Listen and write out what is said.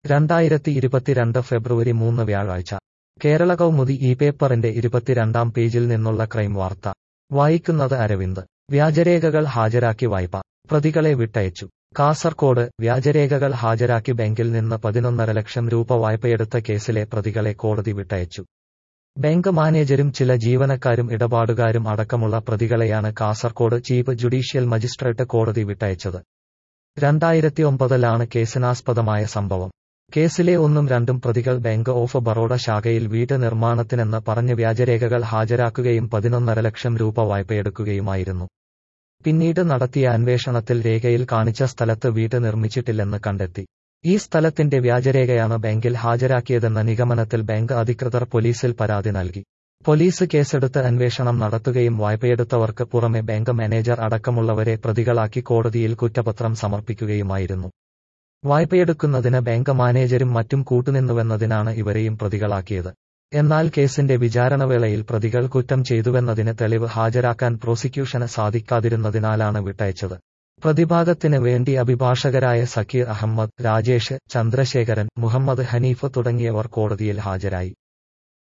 രണ്ടായിരത്തി ഇരുപത്തിരണ്ട് ഫെബ്രുവരി മൂന്ന് വ്യാഴാഴ്ച കേരള കൗമുദി ഈ പേപ്പറിന്റെ ഇരുപത്തിരണ്ടാം പേജിൽ നിന്നുള്ള ക്രൈം വാർത്ത വായിക്കുന്നത് അരവിന്ദ് വ്യാജരേഖകൾ ഹാജരാക്കി വായ്പ പ്രതികളെ വിട്ടയച്ചു കാസർകോട് വ്യാജരേഖകൾ ഹാജരാക്കി ബാങ്കിൽ നിന്ന് പതിനൊന്നര ലക്ഷം രൂപ വായ്പയെടുത്ത കേസിലെ പ്രതികളെ കോടതി വിട്ടയച്ചു ബാങ്ക് മാനേജരും ചില ജീവനക്കാരും ഇടപാടുകാരും അടക്കമുള്ള പ്രതികളെയാണ് കാസർകോട് ചീഫ് ജുഡീഷ്യൽ മജിസ്ട്രേറ്റ് കോടതി വിട്ടയച്ചത് രണ്ടായിരത്തി ഒമ്പതിലാണ് കേസിനാസ്പദമായ സംഭവം കേസിലെ ഒന്നും രണ്ടും പ്രതികൾ ബാങ്ക് ഓഫ് ബറോഡ ശാഖയിൽ വീട് നിർമ്മാണത്തിനെന്ന് പറഞ്ഞ് വ്യാജരേഖകൾ ഹാജരാക്കുകയും പതിനൊന്നര ലക്ഷം രൂപ വായ്പയെടുക്കുകയുമായിരുന്നു പിന്നീട് നടത്തിയ അന്വേഷണത്തിൽ രേഖയിൽ കാണിച്ച സ്ഥലത്ത് വീട് നിർമ്മിച്ചിട്ടില്ലെന്ന് കണ്ടെത്തി ഈ സ്ഥലത്തിന്റെ വ്യാജരേഖയാണ് ബാങ്കിൽ ഹാജരാക്കിയതെന്ന നിഗമനത്തിൽ ബാങ്ക് അധികൃതർ പോലീസിൽ പരാതി നൽകി പോലീസ് കേസെടുത്ത് അന്വേഷണം നടത്തുകയും വായ്പയെടുത്തവർക്ക് പുറമെ ബാങ്ക് മാനേജർ അടക്കമുള്ളവരെ പ്രതികളാക്കി കോടതിയിൽ കുറ്റപത്രം സമർപ്പിക്കുകയുമായിരുന്നു വായ്പയെടുക്കുന്നതിന് ബാങ്ക് മാനേജരും മറ്റും കൂട്ടുനിന്നുവെന്നതിനാണ് ഇവരെയും പ്രതികളാക്കിയത് എന്നാൽ കേസിന്റെ വിചാരണവേളയിൽ പ്രതികൾ കുറ്റം ചെയ്തുവെന്നതിന് തെളിവ് ഹാജരാക്കാൻ പ്രോസിക്യൂഷന് സാധിക്കാതിരുന്നതിനാലാണ് വിട്ടയച്ചത് പ്രതിഭാഗത്തിന് വേണ്ടി അഭിഭാഷകരായ സക്കീർ അഹമ്മദ് രാജേഷ് ചന്ദ്രശേഖരൻ മുഹമ്മദ് ഹനീഫ് തുടങ്ങിയവർ കോടതിയിൽ ഹാജരായി